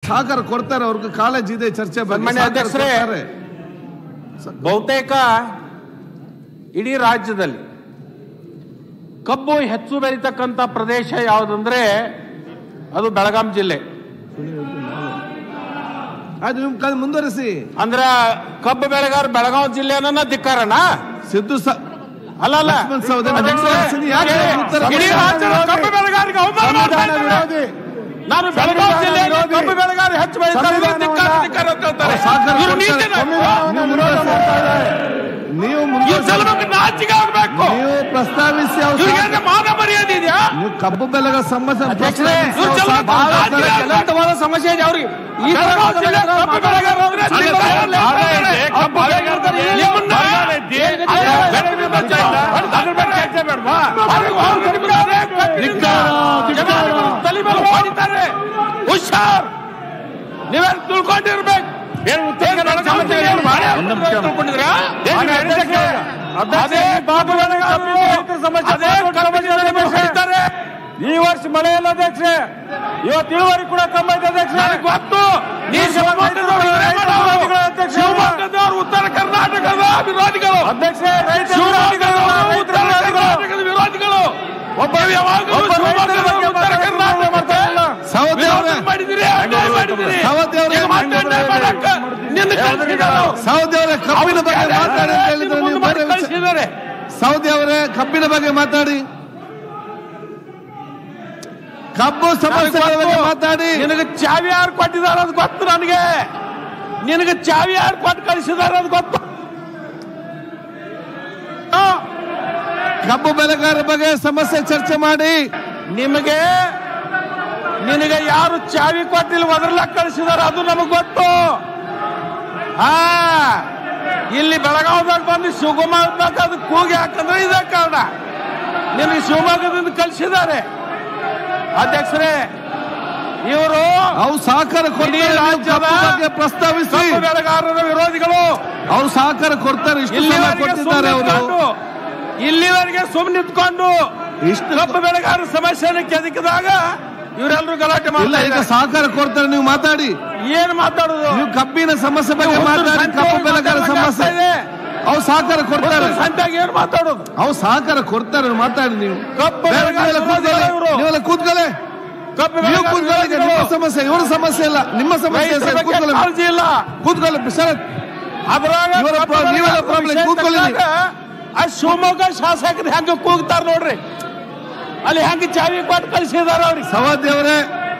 ಸಹಕಾರ ಕೊಡ್ತಾರೆ ಅವ್ರಿಗೆ ಕಾಲೇಜ್ ಇದೆ ಚರ್ಚೆ ಬಗ್ಗೆ ಸನ್ಮಾನ್ಯ ಸಹಕಾರ ಅಧ್ಯಕ್ಷರೇ, ಕೊಡ್ತಾರೆ. ಬಹುತೇಕ ಇಡೀ ರಾಜ್ಯದಲ್ಲಿ ಕಬ್ಬು ಹೆಚ್ಚು ಬೆಳೀತಕ್ಕಂಥ ಪ್ರದೇಶ ಯಾವುದಂದ್ರೆ ಅದು ಬೆಳಗಾಂ ಜಿಲ್ಲೆ ಆಯ್ತು ನಿಮ್ ಕಾಲ್ ಮುಂದುವರಿಸಿ ಅಂದ್ರ ಕಬ್ಬು ಬೆಳೆಗಾರ ಬೆಳಗಾವಿ ಜಿಲ್ಲೆನ ಧಿಕ್ಕಾರಣ ಸಿದ್ದು ಸ ಅಲ್ಲ ಅಲ್ಲ ಲಕ್ಷ್ಮಣ್ ಸವದಿ ಅಧ್ಯಕ್ಷರೇ, ಲಕ್ಷ್ಮಣ್ ಯಾಕೆ ಉತ್ತರ ಇಡೀ ಕೊಡಿ? ರಾಜ್ಯದ ಕಬ್ಬು ಬೆಳೆಗಾರರಿಗೆ ಅವಮಾನ ಮಾಡ್ತಾ ಇದ್ದಾರೆ. ನಾನು ಬೆಳಗಾವಿ ಜಿಲ್ಲೆಯಲ್ಲಿ ಕಬ್ಬು ಬೆಳೆಗಾರ ಹೆಚ್ಚು ಬೆಳೀತಾರೆ ಇದು ಧಿಕ್ಕಾರ, ಧಿಕ್ಕಾರ ಅಂತ ಹೇಳ್ತಾರೆ. ಸಹಕಾರ ಇವ್ರು ಕೊಡ್ತಾರೆ. ನೀತಿನ- ನೀವು ಮುಂದುವರಿಸಿ. ನೀವು ಇವ್ರ ಮುಂದುವರಿಸಿ. ಸಲುವಾಗಿ ನಾಚಿಕೆ ಆಗ್ಬೇಕು ನೀವು ಪ್ರಸ್ತಾವಿಸಿ ಅವ್ರು ಇವ್ರಿಗೆ ಮಾನ ಮರ್ಯಾದೆ ಇದೆಯಾ ನೀವು ಕಬ್ಬು ಬೆಲೆಗಳ ಸಮಸ್ಯೆ ಅಧ್ಯಕ್ಷರೇ, ಪ್ರಸ್ತಾವಿಸಿ ಇವ್ರು ಅವ್ರು ಚಲೋ ಸಾಕು. ಬಹಳ ಜ್ವಲಂತವಾದ ಸಮಸ್ಯೆ ಇದೆ ಅವ್ರಿಗೆ ಈ ತರ ಬೆಳಗಾವಿ ಜಿಲ್ಲೆ ಕಬ್ಬು ಬೆಳೆಗಾರರು ಅಂದ್ರೆ ಅಲ್ಲಿ ಜಿಲ್ಲೆ ಬರಲ್ಲ, ಬೆಳೆಗಾರರು ಇದೆ, ಕಬ್ಬು ಬೆಳೆಗಾರರು ನಿಮ್ಮನ್ನ ಬೆಳೆ ವಿಮೆ ಚರ್ಚೆ- ಅದ್ರ ಬಗ್ಗೆ ಚರ್ಚೆ ಬೇಡ್ವಾ? ಅವ್ರಿಗೆ ಅವ್ರು ಕಡಿಮೆದಾರೆ, ಕಬ್ಬಿನಿಂದ ಜನಗಳು ತಲೆ ಮೇಲೆ ಹೊಡಿತಾರೆ. ಹುಷಾರ್ ನೀವೇನು ತಿಳ್ಕೊಂಡಿರ್ಬೇಕು ಏನು ಉತ್ತರ ಕನ್ನಡ ಸಮಸ್ಯೆ ಏನು ಮಾಡಿ ತಿಳ್ಕೊಂಡಿದ್ದೀರಾ? ಅದೇ ಬಾಬು ಬೆಳೆಗಾರರು ಅದೇ ಕಬ್ಬಿನಿಂದ ನಿಮಗೆ ಹೊಡಿತಾರೆ. ಈ ವರ್ಷ ಮಳೆ ಇಲ್ಲ ಅಧ್ಯಕ್ಷೆ ಇವತ್ತು ಇಳುವರಿ ಕೂಡ ಕಮ್ಮಿ ಐತೆ ಅಧ್ಯಕ್ಷೆ ನನಗೆ ಗೊತ್ತು ನೀ ಶಿವಮೊಗ್ಗದವ್ರು ಇವರೇ ಮಾಡೋರು. ಶಿವಮೊಗ್ಗದವ್ರು ಉತ್ತರ ಕರ್ನಾಟಕದ ವಿರೋಧಿಗಳು ಅಧ್ಯಕ್ಷೆ ರೈತ ಶಿವಮೊಗ್ಗದವರು ಉತ್ತರ ಕರ್ನಾಟಕದ ವಿರೋಧಿಗಳು ಒಬ್ಬ ಯಾವಾಗಲೂ ಒಬ್ಬ ರೈತರ ಶಿವಮೊಗ್ಗದ ಬಗ್ಗೆ ಉತ್ತರ ಕರ್ನಾಟಕ ಮಾತಾಡ್ತಾ ಇಲ್ಲ. ಸವದಿ ಅವರೇ ವಿರೋಧ ಮಾಡಿದಿರಿ ಅನ್ಯಾಯ ಮಾಡಿದಿರಿ ಸವದಿ ಅವರೇ ಈಗ ಮತ್ತೆ ಅನ್ಯಾಯ ಮಾಡಕ್ಕ ನಿನ್ನ ಕಳ್ಸಿದ್ದಾರೆ. ಸೌದಿ ಅವರೇ ಕಬ್ಬಿನ ಬಗ್ಗೆ ಮಾತಾಡಿ ಅಂತ ಹೇಳಿದ್ರೆ ಮುಂದೆ ನೀವು ಮಾಡಿ ಬೇರೆ ವಿಷಯ- ಕಳ್ಸಿದ್ದಾರೆ ಸೌದಿ ಅವರೇ ಕಬ್ಬಿನ ಬಗ್ಗೆ ಮಾತಾಡಿ ಕಬ್ಬು ಸಮಸ್ಯೆ ಬಗ್ಗೆ ಮಾತಾಡಿ ನಿನಗೆ ಚಾವಿ ಯಾರು ಕೊಟ್ಟಿದ್ದಾರೆ ಅದು ಗೊತ್ತು ನನಗೆ ನಿನಗೆ ಚಾವಿ ಯಾರು ಕೊಟ್ಟು ಕಳಿಸಿದ್ದಾರೆ ಅದು ಗೊತ್ತು ಆ, ಕಬ್ಬು ಬೆಳೆಗಾರರ ಬಗ್ಗೆ ಸಮಸ್ಯೆ ಚರ್ಚೆ ಮಾಡಿ ನಿಮಗೆ ನಿನಗೆ ಯಾರು ಚಾವಿ ಕೊಟ್ಟಿಲ್ಲ ಒದರ್ಲಕ್ಕ ಕಳಿಸಿದಾರೆ ಅದು ನಮಗೆ ಗೊತ್ತು ಹಾ ಇಲ್ಲಿ ಬೆಳಗಾವದಾಗ ಬಂದು ಶಿವಮೊಗ್ಗ ಅದು ಕೂಗಿ ಹಾಕಂದ್ರೆ ಇದೇ ಕಾರಣ ನಿನಗೆ ಶಿವಮೊಗ್ಗದಿಂದ ಕಳಿಸಿದ್ದಾರೆ ಅಧ್ಯಕ್ಷರೇ ಇವರು ಅವ್ರು ಸಹಕಾರ ಕೊಡ್ತಾರೆ ಇಡೀ ನೀವು ರಾಜ್ಯದ ಕಬ್ಬು ಬಗ್ಗೆ ಪ್ರಸ್ತಾವಿಸಿ ಕಬ್ಬು ಬೆಳೆಗಾರರ ವಿರೋಧಿಗಳು ಅವ್ರು ಸಹಕಾರ ಕೊಡ್ತಾರೆ ಇಷ್ಟು ಸಮಯ ಇಲ್ಲಿವರೆಗೆ ಕೊಟ್ಟಿದ್ದಾರೆ ಸುಮ್ಮನೆ ಅವರು ನಿಂತ್ಕೊಂಡು ಇಲ್ಲಿವರೆಗೆ ಸುಮ್ಮನೆ ನಿಂತ್ಕೊಂಡು ಇಷ್ಟು ಕಬ್ಬು ಬೆಳೆಗಾರರ ಸಮಸ್ಯೆನ ಕೆದಕಿದಾಗ ಇವರೆಲ್ಲರೂ ಗಲಾಟೆ ಇಲ್ಲ ಮಾಡ್ತಾ ಈಗ ಇದ್ದಾರೆ. ಸಹಕಾರ ಕೊಡ್ತಾರೆ ನೀವು ಮಾತಾಡಿ ಏನ್ ಮಾತಾಡುದು ನೀವು ಕಬ್ಬಿನ ಸಮಸ್ಯೆ ಬಗ್ಗೆ ಒಂದು ಮಾತಾಡಿ ಸಂತೆ ಕಬ್ಬು ಬೆಳೆಗಾರ ಮಾತಾಡ್ತಾ ಸಮಸ್ಯೆ ಇದೆ. ಅವ್ರು ಸಹಕಾರ ಕೊಡ್ತಾರೆ ಒಂದು ಸಂತ್ಯಾಗ ಏನ್ ಮಾತಾಡೋದು ಅವ್ರು ಸಹಕಾರ ಕೊಡ್ತಾರೆ ಮಾತಾಡಿ ನೀವು ಕಬ್ಬು ಬೇರೆ ಬೆಳೆಗಾರರ ನೀವೆಲ್ಲ ಕೂತ್ಕೊಳ್ಳಿ ಇವರು. ನೀವೆಲ್ಲ ಕೂತ್ಕೊಳ್ಳಿ ಕಬ್ಬು ನೀವು ಬೆಳೆಗಾರರ ಕೂತ್ಕೊಳ್ಳಿ ಈಗ ನಿಮ್ಮ ವಿರೋಧಿಗಳು. ಸಮಸ್ಯೆ ಇವ್ರ ಸಮಸ್ಯೆ ಇಲ್ಲ ನಿಮ್ಮ ಸಮಸ್ಯೆ ರೈತರ ಸರ್, ಬಗ್ಗೆ ಕೂತ್ಕೊಳ್ಳಿ ಕಾಳಜಿ ಇಲ್ಲ ಕೂತ್ಕೊಳ್ಳಿ ಶರತ್ ಅದ್ರಾಗ ಇವರ ಕಬ್ಬು ಪ್ರ- ನೀವೆಲ್ಲ ಬೆಳೆಗಾರರ problem, ವಿಷಯ ಕೂತ್ಕೊಳ್ಳಿ ನೀವು. ತಂದಾಗ ಆ ಶಿವಮೊಗ್ಗ ಶಾಸಕರು ಹೆಂಗ ಕೂಗ್ತಾರ ನೋಡ್ರಿ ಅಲ್ಲಿ ಹೆಂಗ ಚಾವಿ ಕೊಟ್ಟು ಕಳಿಸಿದಾರ ಅವ್ರಿಗೆ ಸವಾದಿ ಅವರೇ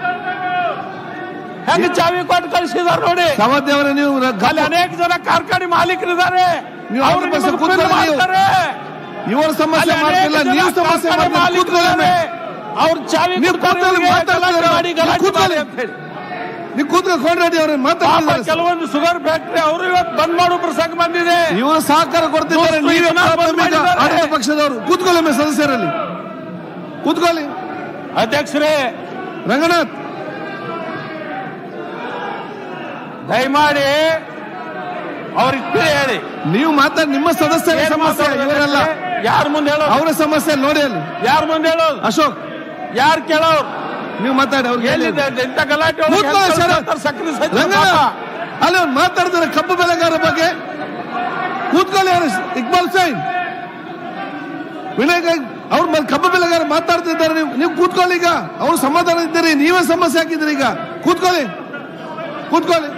ಹೆಂಗ ಚಾವಿ ಕೊಟ್ಟು ಕಳಿಸಿದಾರ ನೋಡಿ ಸವಾದಿ ಅವರೇ ನೀವು ರ- ಅಲ್ಲಿ ಅನೇಕ ಜನ ಕಾರ್ಖಾನೆ ಮಾಲೀಕರಿದ್ದಾರೆ ನೀವು ಅವ್ರು ಅವ್ರ ಬಸ್ ನಿಮ್ಮನ್ನ ಕೂತ್ಕೊಳ್ಳಿ ಬಿಲ್ ನೀವು. ಮಾಡ್ತಾರೆ. ಇವರ ಸಮಸ್ಯೆ ಅಲ್ಲಿ ಮಾಡ್ತಿಲ್ಲ ಅನೇಕ ನೀವು ಜನ ಸಮಸ್ಯೆ ಕಾರ್ಖಾನೆ ಮಾಡ್ತಿಲ್ಲ ಕೂತ್ಕೊಳ್ಳಿ ಮಾಲೀಕರಿದ್ದಾರೆ. ಅವ್ರ ಚಾವಿ ನೀವು ಕೊಡ್ತಾರೆ ಕೂತ್ಕೊಳ್ಳಿ, ಇವ್ರಿಗೆ ಮಾತಾಡ್ತೀರ. ಗಲಾಟೆ ಮಾಡಿ ಗಲಾಟೆ ನೀವು ಕೂತ್ಕೊಳ್ಳಿ. ಮಾಡಿ ಅಂತ ಹೇಳಿ. ನೀವು ಕೂತ್ಕೊಳ್ಳಿ ಕೊಂಡ್ರೆಡ್ಡಿ ಅವರೇ ಪಾಪ ಮಾತಾಡ್ತಿದ್ದಾರೆ ಕೆಲವೊಂದು ಶುಗರ್ ಫ್ಯಾಕ್ಟರಿ ಅವರು ಇವತ್ತು ಬಂದ್ ಮಾಡೋ ಪ್ರಸಂಗ ಬಂದಿದೆ ಇವರು ಸಹಕಾರ ಕೊಡ್ತಿದ್ದಾರೆ ದೋಸ್ತು ನೀವೇ ಇದನ್ನ ಬಂದ್ ಪ್ರಾಥಮಿಕ ಮಾಡಿದ್ದಾರೆ. ಆಡಳಿತ ಪಕ್ಷದವರು ಕೂತ್ಕೊಳ್ಳಿ ಒಮ್ಮೆ ಸದಸ್ಯರಲ್ಲಿ ಕೂತ್ಕೊಳ್ಳಿ ಅಧ್ಯಕ್ಷರೇ ರಂಗನಾಥ್ ದಯಮಾಡಿ ಅವ್ರಿಗೆ ತಿಳಿ ಹೇಳಿ ನೀವು ಮಾತಾಡಿ ನಿಮ್ಮ ಸದಸ್ಯರ ಏನ್ ಸಮಸ್ಯೆ ಮಾತಾಡೋದು ಇವರೆಲ್ಲ ಅಧ್ಯಕ್ಷರೇ? ಯಾರ್ ಮುಂದೆ ಹೇಳೋದು ಅವರ ಸಮಸ್ಯೆ ನೋಡಿ ಅಲ್ಲಿ ಯಾರ್ ಮುಂದೆ ಹೇಳೋದು ಅಶೋಕ್ ಯಾರ್ ಕೇಳೋರು ನೀವು ಮಾತಾಡಿ ಅವ್ರಿಗೆ ಹೇಳಿ. ಎಲ್ಲಿದೆ ಇಂಥ ಗಲಾಟೆ ಒಳಗೆ ಕೂತ್ಕೊಳ್ಳಿ ಹೆಂಗ್ ಶರತ್. ಕಳ್ಸ್ತಾರೆ ಸಕ್ರೆ ಸಜ್ಜೆ ರಂಗನಾಥ್ ಪಾಪ. ಅಲ್ಲಿ ಅವ್ರು ಮಾತಾಡ್ತಾರೆ ಕಬ್ಬು ಬೆಳೆಗಾರರ ಬಗ್ಗೆ ಕೂತ್ಕೊಳ್ಳಿ ಅವರು ಇಕ್ಬಾಲ್ ಸೈನ್ ವಿನಾಯಕ್ ಅವ್ರ ಮೇಲೆ ಕಬ್ಬು ಬೆಳೆಗಾರ ಮಾತಾಡ್ತಿದ್ದಾರೆ ನೀವು ನೀವು ಕೂತ್ಕೊಳ್ಳಿ ಈಗ ಅವ್ರು ಸಮಾಧಾನ ಇದ್ದೀರಿ ನೀವೇ ಸಮಸ್ಯೆ ಹಾಕಿದ್ದೀರಿ ಈಗ ಕೂತ್ಕೊಳ್ಳಿ ಕೂತ್ಕೊಳ್ಳಿ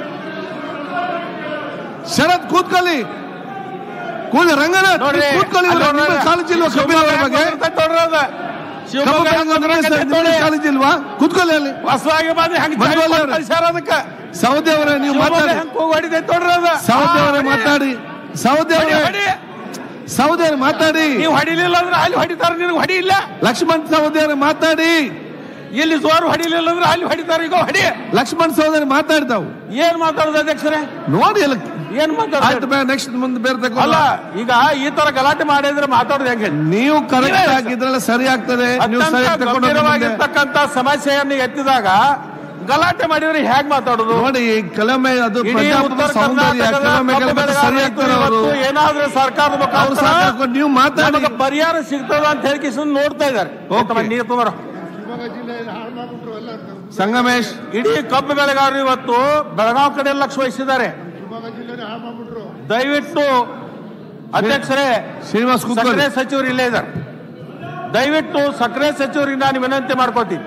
ಶರತ್ ಕೂತ್ಕೊಳ್ಳಿ ಕೂತ್ಕೊಳ್ಳಿ ರಂಗನಾಥ್ ನೋಡ್ರಿ ನೀವು ಕೂತ್ಕೊಳ್ಳಿ ಅಲ್ಲಿ ಇವ್ರು. ನಿಮ್ಮ ನೋಡ್ರಿ. ಕಾಳಜಿ ಇಲ್ವಾ ಕಬ್ಬಿನ ಶಿವಮೊಗ್ಗ ಬಗ್ಗೆ ಹೆಂಗ್ ಬರ್ತೈತೆ ನೋಡ್ರಿ ಅದು. ಕಬ್ಬು ಶಿವಮೊಗ್ಗ ಹೆಂಗ್ ಬೆಳೆಗಾರರ ಬರ್ತೈತೆ ನಿಮ್ಗೆ ನೋಡಿ. ಕಾಳಜಿ ಇಲ್ವಾ ಕೂತ್ಕೊಳ್ಳಿ ಅಲ್ಲಿ ಹೊಸದಾಗಿ ಬಂದು ಹೆಂಗ್ ಬಂದ್ ಚಾವಿ ಅವ್ರೆ. ಕಳ್ಸ್ಯಾರ ಅದಕ್ಕೆ ಸೌದಿ ಅವರೇ ನೀವು ಶಿವಮೊಗ್ಗ ಮಾತಾಡಿ ಹೆಂಗ್ ಕೂಗ್ ಹೊಡಿತೈತೆ ನೋಡ್ರಿ ಅದು. ಸೌದಿ ಆ, ಅವರೇ ಹೊಡಿ. ಮಾತಾಡಿ ಸೌದಿ ಹೊಡಿ, ಅವರೇ ಹೊಡಿ. ಸೌದಿ ಅವರೇ ಮಾತಾಡಿ ನೀವು ಹೊಡಿಲಿಲ್ಲ ಅಂದ್ರೆ ಅಲ್ಲಿ ಹೊಡಿತಾರೆ ನಿನಗೆ ಹೊಡಿ ಇಲ್ಲ ಲಕ್ಷ್ಮಣ್ ಸೌದಿ ಅವರೇ ಮಾತಾಡಿ ಇಲ್ಲಿ ಜೋರು ಹೊಡಿಲಿಲ್ಲ ಅಂದ್ರೆ ಅಲ್ಲಿ ಹೊಡಿತಾರೆ ಈಗ ಹೊಡಿ ಲಕ್ಷ್ಮಣ್ ಸೌದಿ ಮಾತಾಡ್ತಾವು ಏನ್ ಮಾತಾಡೋದು ಅಧ್ಯಕ್ಷರೇ ನೋಡಿ ಎಲ್ಲ ಏನ್ ಮಾತಾಡೋದು ಆಯ್ತು ನೆಕ್ಸ್ಟ್ ಮುಂದೆ ಬೇರೆ ತಗೋ. ಅಲ್ಲ ಈಗ ಈ ತರ ಗಲಾಟೆ ಮಾಡಿದ್ರೆ ಮಾತಾಡೋದು ಹೆಂಗೆ ನೀವು ಕರೆಕ್ಟ್ ನೀವೇ ಆಗಿದ್ರಲ್ಲ ಸರಿ ಆಗ್ತದೆ ನೀವು ಅತ್ಯಂತ ಸರಿ ತಗೊಂಡು ಹೋಗಿ ಮುಂದೆ. ಗಂಭೀರವಾಗಿರ್ತಕ್ಕಂಥ ಸಮಸ್ಯೆಯನ್ನು ಎತ್ತಿದಾಗ ಗಲಾಟೆ ಮಾಡಿದ್ರೆ ಹೇಗ್ ಮಾತಾಡೋದು ನೋಡಿ ಈ ಕೆಲವೊಮ್ಮೆ ಅದು ಇಡೀ ಪ್ರಜಾಪ್ರಭುತ್ವ ಉತ್ತರ ಸೌಂದರ್ಯ ಕರ್ನಾಟಕದ ಕೆಲವೊಮ್ಮೆ ಕಬ್ಬು ಕೆಲವೊಮ್ಮೆ ಸರಿ ಆಗ್ತಾರೆ ಅವರು ಇವತ್ತು ಏನಾದ್ರೂ ಸರ್ಕಾರದ ಅವ್ರು ಮುಖಾಂತರ ಸಾಕಾಗ್ಕೊಂಡು ನೀವು ಮಾತಾಡಿ ನಮಗೆ ಪರಿಹಾರ ಸಿಗ್ತದ ಅಂತ ಹೇಳಿ ಕಿಶನ್ ನೋಡ್ತಾ ಇದ್ದಾರೆ Okay. ನೀರು ತೊಂದ್ರ ಸಂಗಮೇಶ್ ಇಡೀ ಕಬ್ಬು ಬೆಳೆಗಾರರು ಇವತ್ತು ಬೆಳಗಾವಿ ಕಡೆ ಲಕ್ಷ್ಯ ವಹಿಸಿದ್ದಾರೆ ದಯವಿಟ್ಟು ಅಧ್ಯಕ್ಷರೇ ಶ್ರೀನಿವಾಸ್ ಸಕ್ಕರೆ ಕೂತ್ಕೊಳ್ಳಿ ಸಚಿವರು ಇಲ್ಲೇ ಇದ್ದಾರೆ ದಯವಿಟ್ಟು ಸಕ್ಕರೆ ಸಚಿವರಿಗೆ ನಾನು ವಿನಂತಿ ಮಾಡ್ಕೋತೀನಿ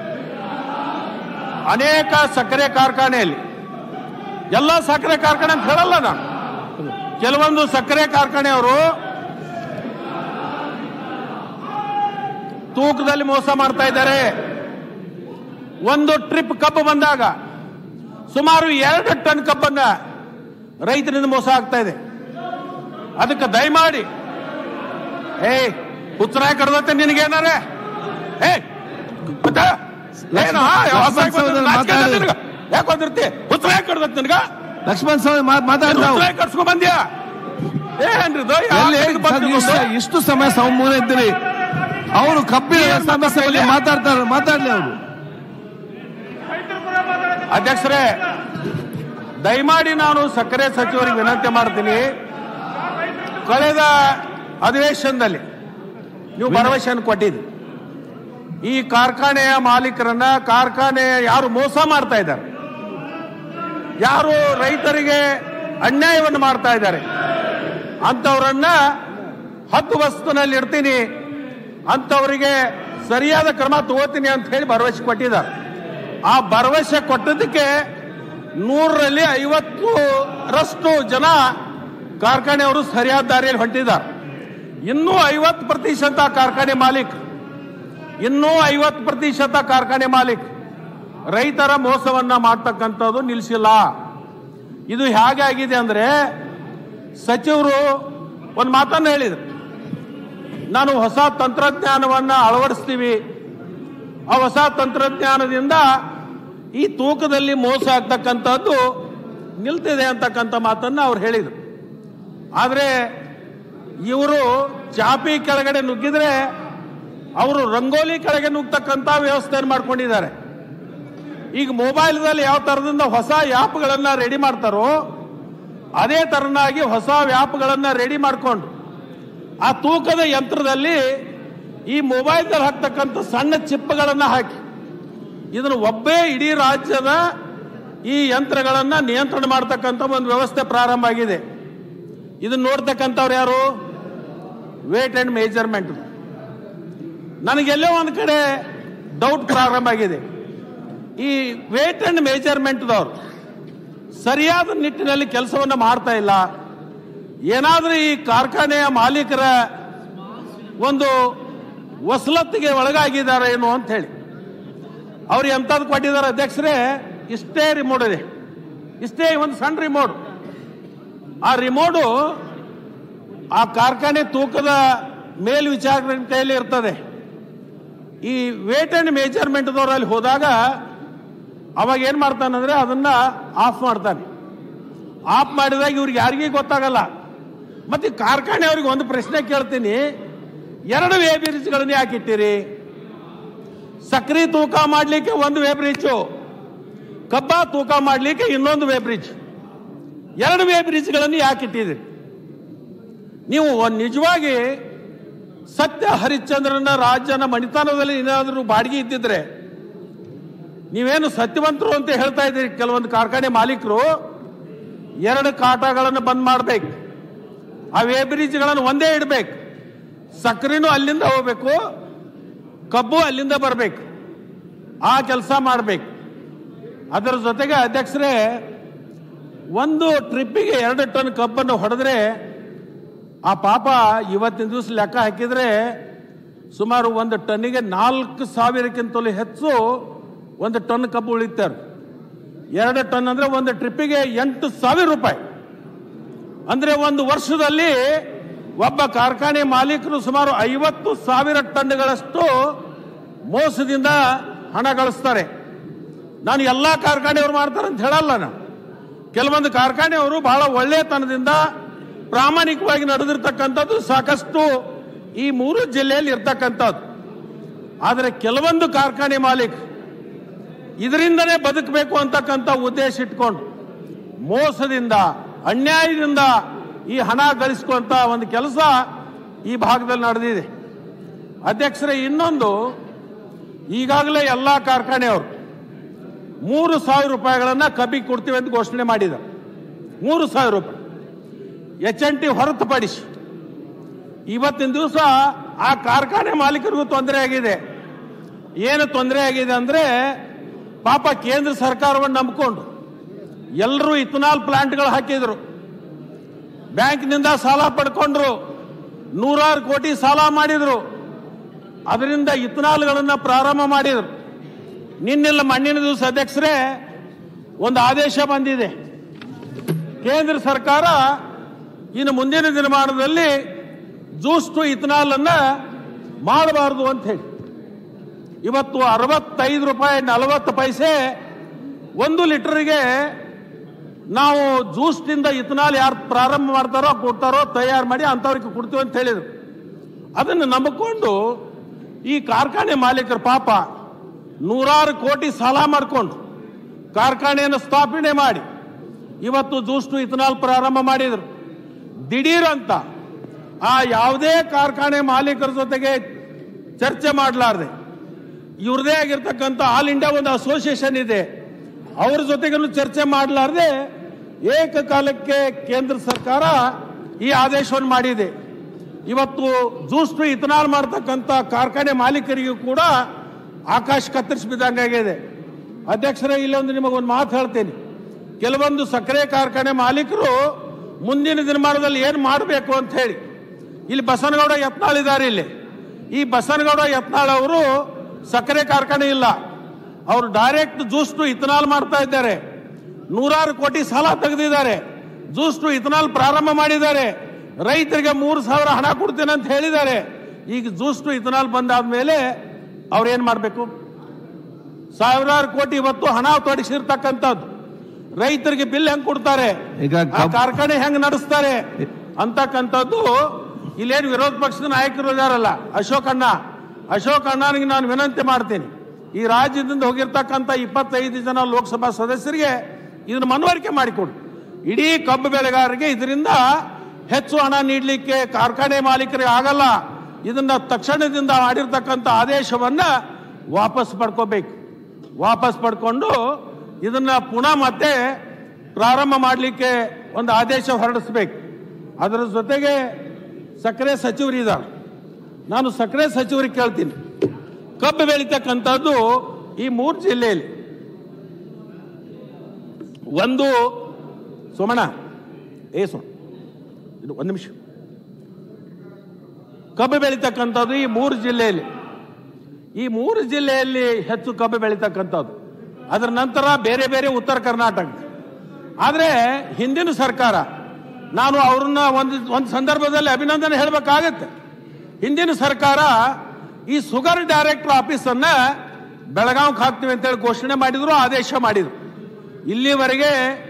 ಅನೇಕ ಸಕ್ಕರೆ ಕಾರ್ಖಾನೆಯಲ್ಲಿ ಎಲ್ಲ ಸಕ್ಕರೆ ಕಾರ್ಖಾನೆ ಅಂತ ಹೇಳಲ್ಲ ನಾನು ಕೆಲವೊಂದು ಸಕ್ಕರೆ ಕಾರ್ಖಾನೆಯವರು ತೂಕದಲ್ಲಿ ಮೋಸ ಮಾಡ್ತಾ ಇದ್ದಾರೆ ಒಂದು ಟ್ರಿಪ್ ಕಬ್ಬು ಬಂದಾಗ ಸುಮಾರು ಎರಡು ಟನ್ ಕಬ್ಬನ್ನ ರೈತರಿಂದ ಮೋಸ ಆಗ್ತಾ ಇದೆ ಅದಕ್ಕೆ ದಯಮಾಡಿ ಏಯ್ ಉತ್ತರ ಕಡ್ದತ್ತೆ ನಿನಗೇನಾರೆ ಏ ಏನು ಲಕ್ಷ್ಮಣ್ ಸಹೋದರ ಮಾತಾಡಿ. ಯಾಕೆ ಬಂದಿರ್ತಿ ಉತ್ತರ ಕಡ್ದತ್ತೆ ನಿನಗ ಲಕ್ಷ್ಮಣ್ ಸ್ವಾಮಿ ಮಾ- ಮಾತಾಡ್ತಾವ್ ಉತ್ತರ ಕಟ್ಸ್ಕೊಂಡ್ ಬಂದ್ಯಾ ಏನ್ರಿ ಇದು? ಯಾವ ಎಲ್ಲಿ ಕಡೆಗೆ ಬಂತು ಸರ್, ಇಷ್ಟು- ಇದು? ಇಷ್ಟು ಸಮಯ ಸಂಮೂಲ ಇದ್ದೀರಿ ಅವರು ಕಬ್ಬಿನ ಸಮಸ್ಯೆ ಬಗ್ಗೆ ಮಾತಾಡ್ತಾರೆ ಮಾತಾಡ್ಲಿ ಅವರು ಅಧ್ಯಕ್ಷರೇ ದಯಮಾಡಿ ನಾನು ಸಕ್ಕರೆ ಸಚಿವರಿಗೆ ವಿನಂತಿ ಮಾಡ್ತೀನಿ ಕಳೆದ ಅಧಿವೇಶನದಲ್ಲಿ ನೀವು ಭರವಸೆಯನ್ನು ಕೊಟ್ಟಿದ್ರಿ ಈ ಕಾರ್ಖಾನೆಯ ಮಾಲೀಕರನ್ನ ಕಾರ್ಖಾನೆ ಯಾರು ಮೋಸ ಮಾಡ್ತಾ ಇದ್ದಾರೆ ಯಾರು ರೈತರಿಗೆ ಅನ್ಯಾಯವನ್ನು ಮಾಡ್ತಾ ಇದ್ದಾರೆ ಅಂತವರನ್ನ ಹತ್ತು ವಸ್ತುನಲ್ಲಿ ಇಡ್ತೀನಿ ಅಂತವರಿಗೆ ಸರಿಯಾದ ಕ್ರಮ ತಗೋತೀನಿ ಅಂತ ಹೇಳಿ ಭರವಸೆ ಕೊಟ್ಟಿದ್ದಾರೆ ಆ ಭರವಸೆ ಕೊಟ್ಟದಕ್ಕೆ ನೂರರಲ್ಲಿ ಐವತ್ತರಷ್ಟು ಜನ ಕಾರ್ಖಾನೆಯವರು ಸರಿಯಾದ ದಾರಿಯಲ್ಲಿ ಹೊಂಟಿದ್ದಾರೆ ಇನ್ನೂ ಐವತ್ತು ಪ್ರತಿಶತ ಕಾರ್ಖಾನೆ ಮಾಲೀಕ ಇನ್ನೂ ಐವತ್ತು ಪ್ರತಿಶತ ಕಾರ್ಖಾನೆ ಮಾಲೀಕ ರೈತರ ಮೋಸವನ್ನ ಮಾಡ್ತಕ್ಕಂಥದ್ದು ನಿಲ್ಲಿಸಿಲ್ಲ ಇದು ಹೇಗೆ ಆಗಿದೆ ಅಂದ್ರೆ ಸಚಿವರು ಒಂದು ಮಾತನ್ನು ಹೇಳಿದ್ರು ನಾನು ಹೊಸ ತಂತ್ರಜ್ಞಾನವನ್ನ ಅಳವಡಿಸ್ತೀವಿ ಆ ಹೊಸ ತಂತ್ರಜ್ಞಾನದಿಂದ ಈ ತೂಕದಲ್ಲಿ ಮೋಸ ಆಗ್ತಕ್ಕಂಥದ್ದು ನಿಲ್ತಿದೆ ಅಂತಕ್ಕಂಥ ಮಾತನ್ನ ಅವ್ರು ಹೇಳಿದರು ಆದರೆ ಇವರು ಚಾಪಿ ಕೆಳಗಡೆ ನುಗ್ಗಿದ್ರೆ ಅವರು ರಂಗೋಲಿ ಕೆಳಗೆ ನುಗ್ತಕ್ಕಂಥ ವ್ಯವಸ್ಥೆಯನ್ನು ಮಾಡ್ಕೊಂಡಿದ್ದಾರೆ ಈಗ ಮೊಬೈಲ್ದಲ್ಲಿ ಯಾವ ಥರದಿಂದ ಹೊಸ ಆ್ಯಪ್ಗಳನ್ನು ರೆಡಿ ಮಾಡ್ತಾರೋ ಅದೇ ತರನಾಗಿ ಹೊಸ ಆ್ಯಪ್ಗಳನ್ನು ರೆಡಿ ಮಾಡಿಕೊಂಡು ಆ ತೂಕದ ಯಂತ್ರದಲ್ಲಿ ಈ ಮೊಬೈಲ್ದಲ್ಲಿ ಹಾಕ್ತಕ್ಕಂಥ ಸಣ್ಣ ಚಿಪ್ಪಗಳನ್ನು ಹಾಕಿ ಇದನ್ನು ಒಬ್ಬೇ ಇಡೀ ರಾಜ್ಯದ ಈ ಯಂತ್ರಗಳನ್ನು ನಿಯಂತ್ರಣ ಮಾಡ್ತಕ್ಕಂಥ ಒಂದು ವ್ಯವಸ್ಥೆ ಪ್ರಾರಂಭ ಆಗಿದೆ ಇದನ್ನ ನೋಡ್ತಕ್ಕಂಥವ್ರು ಯಾರು ವೇಟ್ ಅಂಡ್ ಮೇಜರ್ಮೆಂಟ್ ನನಗೆಲ್ಲೋ ಒಂದು ಕಡೆ ಡೌಟ್ ಪ್ರಾರಂಭ ಆಗಿದೆ ಈ ವೇಟ್ ಅಂಡ್ ಮೇಜರ್ಮೆಂಟ್ದವ್ರು ಸರಿಯಾದ ನಿಟ್ಟಿನಲ್ಲಿ ಕೆಲಸವನ್ನು ಮಾಡ್ತಾ ಇಲ್ಲ ಏನಾದರೂ ಈ ಕಾರ್ಖಾನೆಯ ಮಾಲೀಕರ ಒಂದು ವಸಲತ್ತಿಗೆ ಒಳಗಾಗಿದ್ದಾರೆ ಏನು ಅಂತ ಹೇಳಿ ಅವ್ರು ಎಂಥದ್ದು ಕೊಟ್ಟಿದ್ದಾರೆ ಅಧ್ಯಕ್ಷರೇ ಇಷ್ಟೇ ರಿಮೋಟ್ ಇದೆ ಇಷ್ಟೇ ಒಂದು ಸಣ್ಣ ರಿಮೋಟ್ ಆ ರಿಮೋಟು ಆ ಕಾರ್ಖಾನೆ ತೂಕದ ಮೇಲ್ವಿಚಾರಣೆ ಕೈಯಲ್ಲಿ ಇರ್ತದೆ ಈ ವೇಟ್ ಅಂಡ್ ಮೇಜರ್ಮೆಂಟ್ದವ್ರು ಅಲ್ಲಿ ಹೋದಾಗ ಅವಾಗ ಏನ್ ಮಾಡ್ತಾನಂದ್ರೆ ಅದನ್ನ ಆಫ್ ಮಾಡ್ತಾನೆ ಆಫ್ ಮಾಡಿದಾಗ ಇವ್ರಿಗೆ ಯಾರಿಗೂ ಗೊತ್ತಾಗಲ್ಲ ಮತ್ತೆ ಕಾರ್ಖಾನೆ ಅವ್ರಿಗೆ ಒಂದು ಪ್ರಶ್ನೆ ಕೇಳ್ತೀನಿ ಎರಡು ವೇ ಬ್ರಿಡ್ಜ್ಗಳನ್ನ ಯಾಕೆ ಇಟ್ಟಿರಿ ಸಕ್ರಿ ತೂಕ ಮಾಡಲಿಕ್ಕೆ ಒಂದು ವೇ ಬ್ರಿಡ್ಜು ಕಬ್ಬ ತೂಕ ಮಾಡಲಿಕ್ಕೆ ಇನ್ನೊಂದು ವೇ ಬ್ರಿಡ್ಜ್ ಎರಡು ವೇ ಬ್ರಿಡ್ಜ್ಗಳನ್ನು ಯಾಕೆ ಇಟ್ಟಿದ್ದೀರಿ ನೀವು ಒಂದ್ ನಿಜವಾಗಿ ಸತ್ಯ ಹರಿಶ್ಚಂದ್ರನ ರಾಜ್ಯನ ಮಣಿತನದಲ್ಲಿ ಏನಾದರೂ ಬಾಡಿಗೆ ಇದ್ದಿದ್ರೆ ನೀವೇನು ಸತ್ಯವಂತರು ಅಂತ ಹೇಳ್ತಾ ಇದ್ದೀರಿ ಕೆಲವೊಂದು ಕಾರ್ಖಾನೆ ಮಾಲೀಕರು ಎರಡು ಕಾಟಗಳನ್ನು ಬಂದ್ ಮಾಡಬೇಕು ಆ ವೇ ಬ್ರಿಡ್ಜ್ಗಳನ್ನು ಒಂದೇ ಇಡಬೇಕು ಸಕ್ಕರೆನೂ ಅಲ್ಲಿಂದ ಹೋಗ್ಬೇಕು ಕಬ್ಬು ಅಲ್ಲಿಂದ ಬರಬೇಕು ಆ ಕೆಲಸ ಮಾಡಬೇಕು ಅದರ ಜೊತೆಗೆ ಅಧ್ಯಕ್ಷರೇ ಒಂದು ಟ್ರಿಪ್ಪಿಗೆ ಎರಡು ಟನ್ ಕಬ್ಬನ್ನು ಹೊಡೆದ್ರೆ ಆ ಪಾಪ ಇವತ್ತಿನ ದಿವಸ ಲೆಕ್ಕ ಹಾಕಿದ್ರೆ ಸುಮಾರು ಒಂದು ಟನ್ನಿಗೆ ನಾಲ್ಕು ಸಾವಿರಕ್ಕಿಂತಲೂ ಹೆಚ್ಚು ಒಂದು ಟನ್ ಕಬ್ಬು ಉಳಿತಾರೆ ಎರಡು ಟನ್ ಅಂದ್ರೆ ಒಂದು ಟ್ರಿಪ್ಪಿಗೆ ಎಂಟು ಸಾವಿರ ರೂಪಾಯಿ ಅಂದ್ರೆ ಒಂದು ವರ್ಷದಲ್ಲಿ ಒಬ್ಬ ಕಾರ್ಖಾನೆ ಮಾಲೀಕರು ಸುಮಾರು ಐವತ್ತು ಸಾವಿರ ಟನ್ಗಳಷ್ಟು ಮೋಸದಿಂದ ಹಣ ಗಳಿಸ್ತಾರೆ ನಾನು ಎಲ್ಲಾ ಕಾರ್ಖಾನೆಯವರು ಮಾಡ್ತಾರೆ ಅಂತ ಹೇಳಲ್ಲ ನಾನು ಕೆಲವೊಂದು ಕಾರ್ಖಾನೆಯವರು ಬಹಳ ಒಳ್ಳೆತನದಿಂದ ಪ್ರಾಮಾಣಿಕವಾಗಿ ನಡೆದಿರ್ತಕ್ಕಂಥದ್ದು ಸಾಕಷ್ಟು ಈ ಮೂರು ಜಿಲ್ಲೆಯಲ್ಲಿ ಇರ್ತಕ್ಕಂಥದ್ದು ಆದರೆ ಕೆಲವೊಂದು ಕಾರ್ಖಾನೆ ಮಾಲೀಕ ಇದರಿಂದನೇ ಬದುಕಬೇಕು ಅಂತಕ್ಕಂಥ ಉದ್ದೇಶ ಇಟ್ಕೊಂಡು ಮೋಸದಿಂದ ಅನ್ಯಾಯದಿಂದ ಈ ಹಣ ಗಳಿಸ್ಕೊಂತ ಒಂದು ಕೆಲಸ ಈ ಭಾಗದಲ್ಲಿ ನಡೆದಿದೆ ಅಧ್ಯಕ್ಷರೇ ಇನ್ನೊಂದು ಈಗಾಗಲೇ ಎಲ್ಲ ಕಾರ್ಖಾನೆಯವರು ಮೂರು ಸಾವಿರ ರೂಪಾಯಿಗಳನ್ನ ಕಬ್ಬಿಗೆ ಕೊಡ್ತೀವಿ ಅಂತ ಘೋಷಣೆ ಮಾಡಿದ ಮೂರು ಸಾವಿರ ರೂಪಾಯಿ ಎಚ್ ಎನ್ ಟಿ ಹೊರತುಪಡಿಸಿ ಇವತ್ತಿನ ದಿವಸ ಆ ಕಾರ್ಖಾನೆ ಮಾಲೀಕರಿಗೂ ತೊಂದರೆ ಆಗಿದೆ ಏನು ತೊಂದರೆ ಆಗಿದೆ ಅಂದ್ರೆ ಪಾಪ ಕೇಂದ್ರ ಸರ್ಕಾರವನ್ನು ನಂಬಿಕೊಂಡು ಎಲ್ಲರೂ ಇಥನಾಲ್ ಪ್ಲಾಂಟ್ಗಳು ಹಾಕಿದ್ರು ಬ್ಯಾಂಕ್ನಿಂದ ಸಾಲ ಪಡ್ಕೊಂಡ್ರು ನೂರಾರು ಕೋಟಿ ಸಾಲ ಮಾಡಿದ್ರು ಅದರಿಂದ ಇಥನಾಲ್ಗಳನ್ನ ಪ್ರಾರಂಭ ಮಾಡಿದ್ರು ನಿನ್ನೆಲ್ಲ ಮಣ್ಣಿನ ದಿವಸ ಅಧ್ಯಕ್ಷರೇ ಒಂದು ಆದೇಶ ಬಂದಿದೆ ಕೇಂದ್ರ ಸರ್ಕಾರ ಇನ್ನು ಮುಂದಿನ ದಿನಮಾನದಲ್ಲಿ ಜ್ಯೂಸ್ ಟು ಇಥನಾಲ್ ಅನ್ನ ಮಾಡಬಾರದು ಅಂತ ಹೇಳಿ ಇವತ್ತು ಅರವತ್ತೈದು ರೂಪಾಯಿ ನಲವತ್ತು ಪೈಸೆ ಒಂದು ಲೀಟರ್ಗೆ ನಾವು ಜ್ಯೂಸ್ನಿಂದ ಇಥನಾಲ್ ಯಾರು ಪ್ರಾರಂಭ ಮಾಡ್ತಾರೋ ಕೊಡ್ತಾರೋ ತಯಾರು ಮಾಡಿ ಅಂಥವ್ರಿಗೆ ಕೊಡ್ತೀವಿ ಅಂತ ಹೇಳಿದ್ರು ಅದನ್ನು ನಂಬಿಕೊಂಡು ಈ ಕಾರ್ಖಾನೆ ಮಾಲೀಕರು ಪಾಪ ನೂರಾರು ಕೋಟಿ ಸಾಲ ಮಾಡಿಕೊಂಡು ಕಾರ್ಖಾನೆಯನ್ನು ಸ್ಥಾಪನೆ ಮಾಡಿ ಇವತ್ತು ಜ್ಯೂಸ್ ಟು ಇಥನಾಲ್ ಪ್ರಾರಂಭ ಮಾಡಿದರು ದಿಢೀರ್ ಅಂತ ಆ ಯಾವುದೇ ಕಾರ್ಖಾನೆ ಮಾಲೀಕರ ಜೊತೆಗೆ ಚರ್ಚೆ ಮಾಡಲಾರ್ದೆ ಇವ್ರದೇ ಆಗಿರ್ತಕ್ಕಂಥ ಆಲ್ ಇಂಡಿಯಾ ಒಂದು ಅಸೋಸಿಯೇಷನ್ ಇದೆ ಅವ್ರ ಜೊತೆಗೂ ಚರ್ಚೆ ಮಾಡಲಾರ್ದೆ ಏಕಕಾಲಕ್ಕೆ ಕೇಂದ್ರ ಸರ್ಕಾರ ಈ ಆದೇಶವನ್ನು ಮಾಡಿದೆ ಇವತ್ತು ಜ್ಯೂಸ್ ಟು ಇಥನಾಲ್ ಮಾಡ್ತಕ್ಕಂಥ ಕಾರ್ಖಾನೆ ಮಾಲೀಕರಿಗೂ ಕೂಡ ಆಕಾಶ ಕತ್ತರಿಸಿ ಬಿದ್ದಂಗಾಗಿದೆ ಅಧ್ಯಕ್ಷರೇ ಇಲ್ಲೊಂದು ನಿಮಗೊಂದು ಮಾತು ಹೇಳ್ತೇನೆ ಕೆಲವೊಂದು ಸಕ್ಕರೆ ಕಾರ್ಖಾನೆ ಮಾಲೀಕರು ಮುಂದಿನ ದಿನಮಾನದಲ್ಲಿ ಏನು ಮಾಡಬೇಕು ಅಂತ ಹೇಳಿ ಇಲ್ಲಿ ಬಸನಗೌಡ ಯತ್ನಾಳ್ ಇದ್ದಾರೆ ಇಲ್ಲಿ ಈ ಬಸನಗೌಡ ಯತ್ನಾಳ್ ಅವರು ಸಕ್ಕರೆ ಕಾರ್ಖಾನೆ ಇಲ್ಲ ಅವರು ಡೈರೆಕ್ಟ್ ಜ್ಯೂಸ್ ಟು ಇಥನಾಲ್ ಮಾಡ್ತಾ ಇದ್ದಾರೆ ನೂರಾರು ಕೋಟಿ ಸಾಲ ತೆಗೆದಿದ್ದಾರೆ ಜ್ಯೂಸ್ ಟು ಇಥನಾಲ್ ಪ್ರಾರಂಭ ಮಾಡಿದ್ದಾರೆ ರೈತರಿಗೆ ಮೂರು ಸಾವಿರ ಹಣ ಕೊಡ್ತೇನೆ ಅಂತ ಹೇಳಿದ್ದಾರೆ ಈಗ ಜ್ಯೂಸ್ ಟು ಇಥನಾಲ್ ಬಂದಾದ್ಮೇಲೆ ಅವ್ರೇನ್ ಮಾಡಬೇಕು ಸಾವಿರಾರು ಕೋಟಿ ಇವತ್ತು ಹಣ ತೊಡಗಿಸಿರ್ತಕ್ಕಂಥದ್ದು ರೈತರಿಗೆ ಬಿಲ್ ಹೆಂಗ್ ಕೊಡ್ತಾರೆ ಈಗ ಆ ಕಬ್- ಕಾರ್ಖಾನೆ ಹೆಂಗ್ ನಡೆಸ್ತಾರೆ ಅಂತಕ್ಕಂಥದ್ದು ಇಲ್ಲೇನು ವಿರೋಧ ಪಕ್ಷದ ನಾಯಕರು ಇದಾರಲ್ಲ ಅಶೋಕ್ ಅಣ್ಣ ಅಶೋಕ್ ಅಣ್ಣನಿಗೆ ನಾನು ವಿನಂತಿ ಮಾಡ್ತೀನಿ ಈ ರಾಜ್ಯದಿಂದ ಹೋಗಿರ್ತಕ್ಕಂಥ ಇಪ್ಪತ್ತೈದು ಜನ ಲೋಕಸಭಾ ಸದಸ್ಯರಿಗೆ ಇದನ್ನ ಮನವರಿಕೆ ಮಾಡಿಕೊಡು ಇಡೀ ಕಬ್ಬು ಬೆಳೆಗಾರರಿಗೆ ಇದರಿಂದ ಹೆಚ್ಚು ಹಣ ನೀಡಲಿಕ್ಕೆ ಕಾರ್ಖಾನೆ ಮಾಲೀಕರಿಗೆ ಆಗಲ್ಲ ಇದನ್ನ ತಕ್ಷಣದಿಂದ ಮಾಡಿರ್ತಕ್ಕಂಥ ಆದೇಶವನ್ನ ವಾಪಸ್ ಪಡ್ಕೋಬೇಕು ವಾಪಸ್ ಪಡ್ಕೊಂಡು ಇದನ್ನ ಪುನಃ ಮತ್ತೆ ಪ್ರಾರಂಭ ಮಾಡಲಿಕ್ಕೆ ಒಂದು ಆದೇಶ ಹೊರಡಿಸ್ಬೇಕು ಅದರ ಜೊತೆಗೆ ಸಕ್ಕರೆ ಸಚಿವರು ಇದ್ದಾರೆ ನಾನು ಸಕ್ಕರೆ ಸಚಿವರಿಗೆ ಕೇಳ್ತೀನಿ ಕಬ್ಬು ಬೆಳೀತಕ್ಕಂಥದ್ದು ಈ ಮೂರು ಜಿಲ್ಲೆಯಲ್ಲಿ ಒಂದು ಸೋಮಣ್ಣ ಏ ಸೋಮ ಇದು ಒಂದು ನಿಮಿಷ ಕಬ್ಬು ಬೆಳೀತಕ್ಕಂಥದ್ದು ಈ ಮೂರು ಜಿಲ್ಲೆಯಲ್ಲಿ ಈ ಮೂರು ಜಿಲ್ಲೆಯಲ್ಲಿ ಹೆಚ್ಚು ಕಬ್ಬು ಬೆಳೀತಕ್ಕಂಥದ್ದು ಅದರ ನಂತರ ಬೇರೆ ಬೇರೆ ಉತ್ತರ ಕರ್ನಾಟಕ ಆದರೆ ಹಿಂದಿನ ಸರ್ಕಾರ ನಾನು ಅವ್ರನ್ನ ಒಂದು ಒಂದು ಸಂದರ್ಭದಲ್ಲಿ ಅಭಿನಂದನೆ ಹೇಳಬೇಕಾಗತ್ತೆ ಹಿಂದಿನ ಸರ್ಕಾರ ಈ ಸುಗರ್ ಡೈರೆಕ್ಟರ್ ಆಫೀಸನ್ನ ಬೆಳಗಾವ್ಗೆ ಹಾಕ್ತೀವಿ ಅಂತೇಳಿ ಘೋಷಣೆ ಮಾಡಿದ್ರು ಆದೇಶ ಮಾಡಿದ್ರು ಇಲ್ಲಿವರೆಗೆ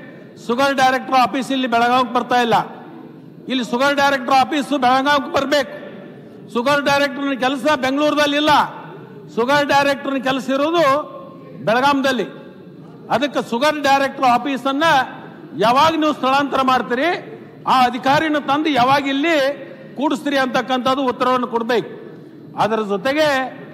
ಸುಗರ್ ಡೈರೆಕ್ಟರ್ ಆಫೀಸ್ ಇಲ್ಲಿ ಬೆಳಗಾವ್ಗೆ ಬರ್ತಾ ಇಲ್ಲ ಇಲ್ಲಿ ಸುಗರ್ ಡೈರೆಕ್ಟರ್ ಆಫೀಸ್ ಬೆಳಗಾವ್ಗೆ ಬರಬೇಕು ಸುಗರ್ ಡೈರೆಕ್ಟರ್ನ ಕೆಲಸ ಬೆಂಗಳೂರದಲ್ಲಿ ಇಲ್ಲ ಸುಗರ್ ಡೈರೆಕ್ಟರ್ನ ಕೆಲಸ ಇರೋದು ಬೆಳಗಾಂದಲ್ಲಿ ಅದಕ್ಕೆ ಸುಗರ್ ಡೈರೆಕ್ಟರ್ ಆಫೀಸನ್ನ ಯಾವಾಗ ನೀವು ಸ್ಥಳಾಂತರ ಮಾಡ್ತೀರಿ ಆ ಅಧಿಕಾರಿನ ತಂದು ಯಾವಾಗ ಇಲ್ಲಿ ಕೂಡಿಸ್ತೀರಿ ಅಂತಕ್ಕಂಥದ್ದು ಉತ್ತರವನ್ನು ಕೊಡಬೇಕು ಅದರ ಜೊತೆಗೆ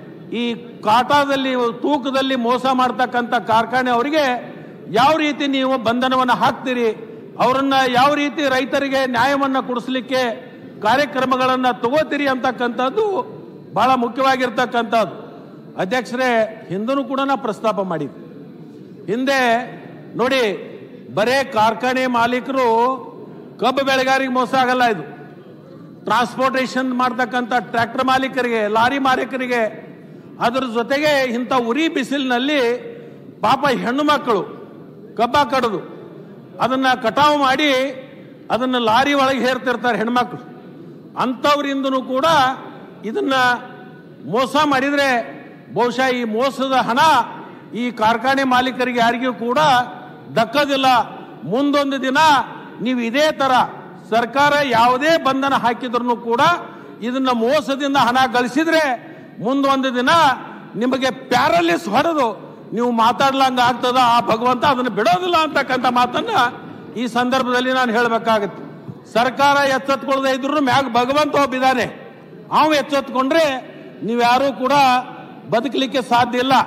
ಈ ಕಾಟಾದಲ್ಲಿ ತೂಕದಲ್ಲಿ ಮೋಸ ಮಾಡ್ತಕ್ಕಂಥ ಕಾರ್ಖಾನೆ ಅವರಿಗೆ ಯಾವ ರೀತಿ ನೀವು ಬಂಧನವನ್ನು ಹಾಕ್ತೀರಿ ಅವರನ್ನ ಯಾವ ರೀತಿ ರೈತರಿಗೆ ನ್ಯಾಯವನ್ನ ಕೊಡಿಸ್ಲಿಕ್ಕೆ ಕಾರ್ಯಕ್ರಮಗಳನ್ನ ತಗೋತೀರಿ ಅಂತಕ್ಕಂಥದ್ದು ಬಹಳ ಮುಖ್ಯವಾಗಿರ್ತಕ್ಕಂಥದ್ದು ಅಧ್ಯಕ್ಷರೇ ಹಿಂದೂ ಕೂಡ ನಾ ಪ್ರಸ್ತಾಪ ಮಾಡಿದ್ವಿ ಹಿಂದೆ ನೋಡಿ ಬರೇ ಕಾರ್ಖಾನೆ ಮಾಲೀಕರು ಕಬ್ಬು ಬೆಳೆಗಾರಿಗೆ ಮೋಸ ಆಗಲ್ಲ ಇದು ಟ್ರಾನ್ಸ್ಪೋರ್ಟೇಷನ್ ಮಾಡ್ತಕ್ಕಂಥ ಟ್ರ್ಯಾಕ್ಟರ್ ಮಾಲೀಕರಿಗೆ ಲಾರಿ ಮಾಲೀಕರಿಗೆ ಅದರ ಜೊತೆಗೆ ಇಂಥ ಉರಿ ಬಿಸಿಲಿನಲ್ಲಿ ಪಾಪ ಹೆಣ್ಣು ಮಕ್ಕಳು ಕಬ್ಬ ಕಡದು ಅದನ್ನ ಕಟಾವು ಮಾಡಿ ಅದನ್ನ ಲಾರಿ ಒಳಗೆ ಹೇರ್ತಿರ್ತಾರೆ ಹೆಣ್ಮಕ್ಳು ಅಂಥವ್ರಿಂದನೂ ಕೂಡ ಇದನ್ನ ಮೋಸ ಮಾಡಿದ್ರೆ ಬಹುಶಃ ಈ ಮೋಸದ ಹಣ ಈ ಕಾರ್ಖಾನೆ ಮಾಲೀಕರಿಗೆ ಯಾರಿಗೂ ಕೂಡ ದಕ್ಕದಿಲ್ಲ ಮುಂದೊಂದು ದಿನ ನೀವು ಇದೇ ತರ ಸರ್ಕಾರ ಯಾವುದೇ ಬಂಧನ ಹಾಕಿದ್ರು ಕೂಡ ಇದನ್ನ ಮೋಸದಿಂದ ಹಣ ಗಳಿಸಿದ್ರೆ ಮುಂದೊಂದು ದಿನ ನಿಮಗೆ ಪ್ಯಾರಲಿಸ್ ಹೊಡೆದು ನೀವು ಮಾತಾಡ್ಲಂಗ ಆಗ್ತದ ಆ ಭಗವಂತ ಅದನ್ನು ಬಿಡೋದಿಲ್ಲ ಅಂತಕ್ಕಂಥ ಮಾತನ್ನ ಈ ಸಂದರ್ಭದಲ್ಲಿ ನಾನು ಹೇಳಬೇಕಾಗತ್ತೆ ಸರ್ಕಾರ ಎಚ್ಚೆತ್ಕೊಳ್ಳದೆ ಇದ್ರು ಮ್ಯಾಗ ಭಗವಂತ ಒಬ್ಬಿದ್ದಾನೆ ಅವ ಎಚ್ಚೆತ್ಕೊಂಡ್ರೆ ನೀವ್ಯಾರೂ ಕೂಡ ಬದುಕಲಿಕ್ಕೆ ಸಾಧ್ಯ ಇಲ್ಲ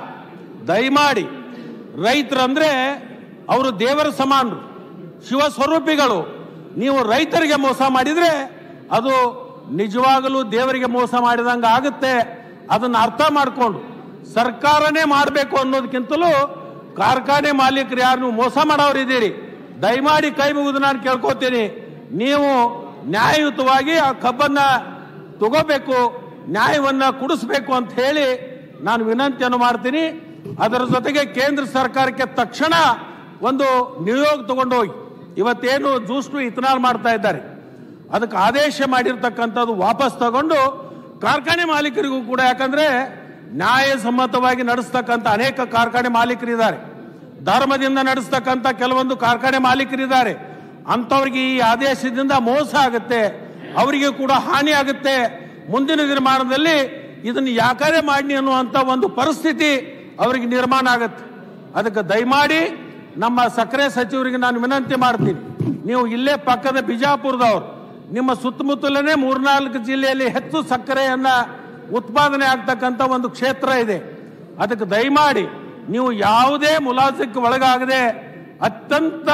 ದಯಮಾಡಿ ರೈತರಂದ್ರೆ ಅವರು ದೇವರ ಸಮಾನರು ಶಿವ ಸ್ವರೂಪಿಗಳು ನೀವು ರೈತರಿಗೆ ಮೋಸ ಮಾಡಿದ್ರೆ ಅದು ನಿಜವಾಗಲೂ ದೇವರಿಗೆ ಮೋಸ ಮಾಡಿದಂಗೆ ಆಗುತ್ತೆ ಅದನ್ನ ಅರ್ಥ ಮಾಡಿಕೊಂಡು ಸರ್ಕಾರನೇ ಮಾಡಬೇಕು ಅನ್ನೋದಕ್ಕಿಂತಲೂ ಕಾರ್ಖಾನೆ ಮಾಲೀಕರು ಯಾರು ನೀವು ಮೋಸ ಮಾಡೋರಿದ್ದೀರಿ ದಯಮಾಡಿ ಕೈ ಮುಗಿದು ನಾನು ಕೇಳ್ಕೊತೀನಿ ನೀವು ನ್ಯಾಯಯುತವಾಗಿ ಆ ಕಬ್ಬನ್ನ ತಗೋಬೇಕು ನ್ಯಾಯವನ್ನ ಕುಡಿಸ್ಬೇಕು ಅಂತ ಹೇಳಿ ನಾನು ವಿನಂತಿಯನ್ನು ಮಾಡ್ತೀನಿ ಅದರ ಜೊತೆಗೆ ಕೇಂದ್ರ ಸರ್ಕಾರಕ್ಕೆ ತಕ್ಷಣ ಒಂದು ನಿಯೋಗ ತಗೊಂಡು ಹೋಗಿ ಇವತ್ತೇನು ಜ್ಯೂಸ್ಟು ಇಥನಾಲ್ ಮಾಡ್ತಾ ಇದ್ದಾರೆ ಅದಕ್ಕೆ ಆದೇಶ ಮಾಡಿರ್ತಕ್ಕಂಥದ್ದು ವಾಪಸ್ ತಗೊಂಡು ಕಾರ್ಖಾನೆ ಮಾಲೀಕರಿಗೂ ಕೂಡ ಯಾಕಂದ್ರೆ ನ್ಯಾಯಸಮ್ಮತವಾಗಿ ನಡೆಸ್ತಕ್ಕಂಥ ಅನೇಕ ಕಾರ್ಖಾನೆ ಮಾಲೀಕರಿದ್ದಾರೆ ಧರ್ಮದಿಂದ ನಡೆಸ್ತಕ್ಕಂಥ ಕೆಲವೊಂದು ಕಾರ್ಖಾನೆ ಮಾಲೀಕರಿದ್ದಾರೆ ಅಂಥವ್ರಿಗೆ ಈ ಆದೇಶದಿಂದ ಮೋಸ ಆಗುತ್ತೆ ಅವರಿಗೆ ಕೂಡ ಹಾನಿ ಆಗುತ್ತೆ ಮುಂದಿನ ನಿರ್ಮಾಣದಲ್ಲಿ ಇದನ್ನು ಯಾಕಾರೆ ಮಾಡಿ ಅನ್ನುವಂಥ ಒಂದು ಪರಿಸ್ಥಿತಿ ಅವರಿಗೆ ನಿರ್ಮಾಣ ಆಗುತ್ತೆ ಅದಕ್ಕೆ ದಯಮಾಡಿ ನಮ್ಮ ಸಕ್ಕರೆ ಸಚಿವರಿಗೆ ನಾನು ವಿನಂತಿ ಮಾಡ್ತೀನಿ ನೀವು ಇಲ್ಲೇ ಪಕ್ಕದ ಬಿಜಾಪುರದವ್ರು ನಿಮ್ಮ ಸುತ್ತಮುತ್ತಲನೇ ಮೂರ್ನಾಲ್ಕು ಜಿಲ್ಲೆಯಲ್ಲಿ ಹೆಚ್ಚು ಸಕ್ಕರೆಯನ್ನ ಉತ್ಪಾದನೆ ಆಗ್ತಕ್ಕಂಥ ಒಂದು ಕ್ಷೇತ್ರ ಇದೆ ಅದಕ್ಕೆ ದಯಮಾಡಿ ನೀವು ಯಾವುದೇ ಮುಲಾಜಿಕ್ಕೆ ಒಳಗಾಗದೆ ಅತ್ಯಂತ